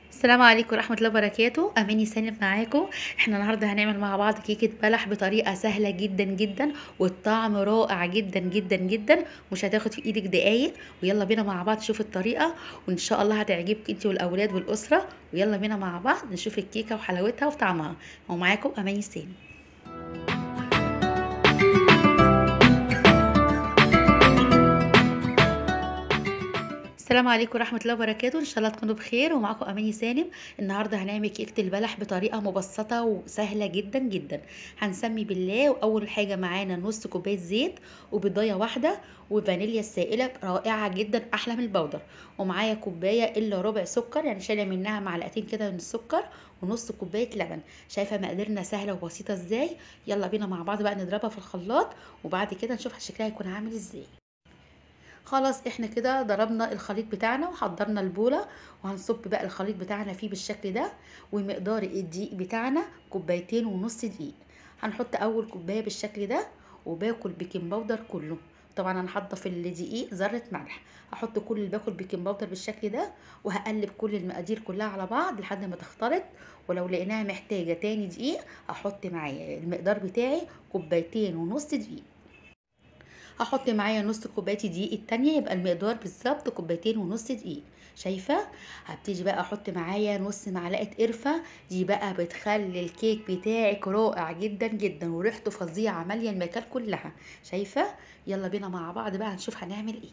السلام عليكم ورحمة الله وبركاته أماني سالم معاكم احنا النهاردة هنعمل مع بعض كيكة بلح بطريقة سهلة جدا جدا والطعم رائع جدا جدا جدا مش هتاخد في ايدك دقايق ويلا بينا مع بعض نشوف الطريقة وان شاء الله هتعجبك انت والاولاد والاسرة ويلا بينا مع بعض نشوف الكيكة وحلاوتها وطعمها ومعاكم أماني سالم السلام عليكم ورحمة الله وبركاته إن شاء الله تكونوا بخير ومعاكم أماني سالم النهاردة هنعمل كيكة البلح بطريقة مبسطة وسهلة جدا جدا هنسمي بالله وأول حاجة معانا نص كوباية زيت وبيضاية واحدة وفانيليا السائلة رائعة جدا أحلى من البودر ومعايا كوباية إلا ربع سكر يعني شايلة منها معلقتين كده من السكر ونص كوباية لبن شايفة مقاديرنا سهلة وبسيطة ازاي يلا بينا مع بعض بقى نضربها في الخلاط وبعد كده نشوف شكلها هيكون عامل ازاي خلاص احنا كده ضربنا الخليط بتاعنا وحضرنا البولة وهنصب بقى الخليط بتاعنا فيه بالشكل ده ومقدار الدقيق بتاعنا كوبايتين ونص دقيق هنحط اول كوباية بالشكل ده وباكل بيكنج باودر كله طبعا انا حاطه في الدقيق ذره ملح هحط كل اللي باكل بيكنج باودر بالشكل ده وهقلب كل المقادير كلها على بعض لحد ما تختلط ولو لقيناها محتاجه تاني دقيق هحط معايا المقدار بتاعي كوبايتين ونص دقيق هحط معايا نص كوبايه دقيق التانية يبقى المقدار بالظبط كوبايتين ونص دقيق شايفه هبتدي بقى احط معايا نص معلقه قرفه دي بقى بتخلي الكيك بتاعك رائع جدا جدا وريحته فظيعه ماليه المكان كلها شايفه يلا بينا مع بعض بقى هنشوف هنعمل ايه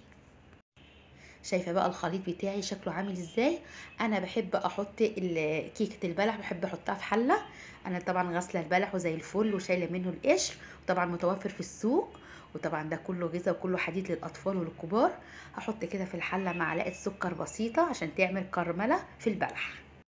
شايفه بقى الخليط بتاعي شكله عامل ازاي انا بحب احط كيكه البلح بحب احطها في حله انا طبعا غاسله البلح وزي الفل وشايله منه القشر وطبعا متوفر في السوق وطبعا ده كله غذاء وكله حديد للاطفال وللكبار هحط كده في الحله معلقه سكر بسيطه عشان تعمل كرمله في البلح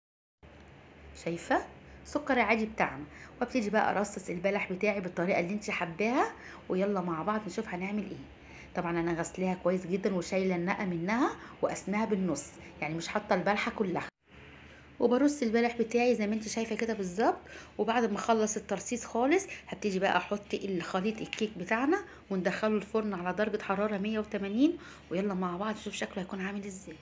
شايفه سكر عادي بتاعنا وابتدي بقى ارصص البلح بتاعي بالطريقه اللي انت حباها ويلا مع بعض نشوف هنعمل ايه طبعا انا غسلاها كويس جدا وشايله النقه منها وقسمها بالنص يعني مش حاطه البلحه كلها وبرص البلح بتاعي زي ما انت شايفه كده بالظبط وبعد ما اخلص الترصيص خالص هبتدي بقى احط الخليط الكيك بتاعنا وندخله الفرن على درجه حراره 180 ويلا مع بعض نشوف شكله هيكون عامل ازاي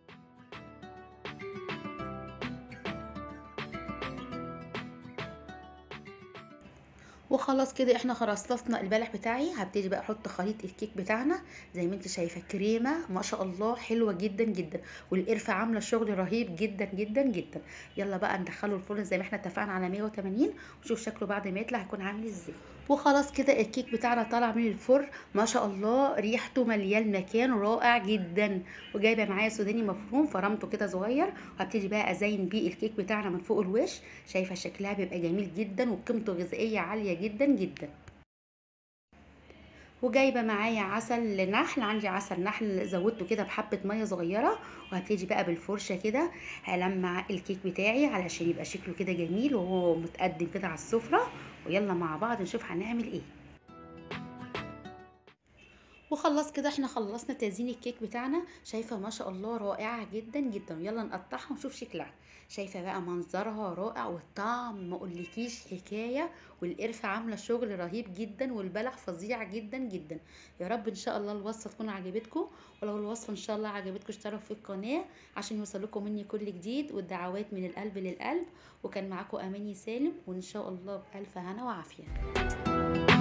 وخلاص كده احنا خلصنا البلح بتاعي هبتدي بقى احط خليط الكيك بتاعنا زي ما انت شايفه كريمه ما شاء الله حلوه جدا جدا والقرفه عامله شغل رهيب جدا جدا جدا يلا بقى ندخله الفرن زي ما احنا اتفقنا على 180 وشوف شكله بعد ما يطلع هيكون عامل ازاي وخلاص كده الكيك بتاعنا طالع من الفرن ما شاء الله ريحته مليان مكان رائع جدا وجايبه معايا سوداني مفروم فرمته كده صغير وهبتدي بقى ازين بيه الكيك بتاعنا من فوق الوش شايفه شكلها بيبقى جميل جدا وقيمته غذائيه عاليه جدا جدا وجايبه معايا عسل نحل عندي عسل نحل زودته كده بحبه ميه صغيره وهبتدي بقى بالفرشه كده هلمع الكيك بتاعي علشان يبقى شكله كده جميل وهو متقدم كده على السفره ويلا مع بعض نشوف هنعمل ايه وخلاص كده احنا خلصنا تزيين الكيك بتاعنا شايفه ما شاء الله رائعه جدا جدا يلا نقطعها ونشوف شكلها شايفه بقى منظرها رائع والطعم ما اقولكيش حكايه والقرفه عامله شغل رهيب جدا والبلح فظيع جدا جدا يا رب ان شاء الله الوصفه تكون عجبتكم ولو الوصفه ان شاء الله عجبتكم اشتركوا في القناه عشان يوصلكم مني كل جديد والدعوات من القلب للقلب وكان معاكم اماني سالم وان شاء الله بالف هنا وعافيه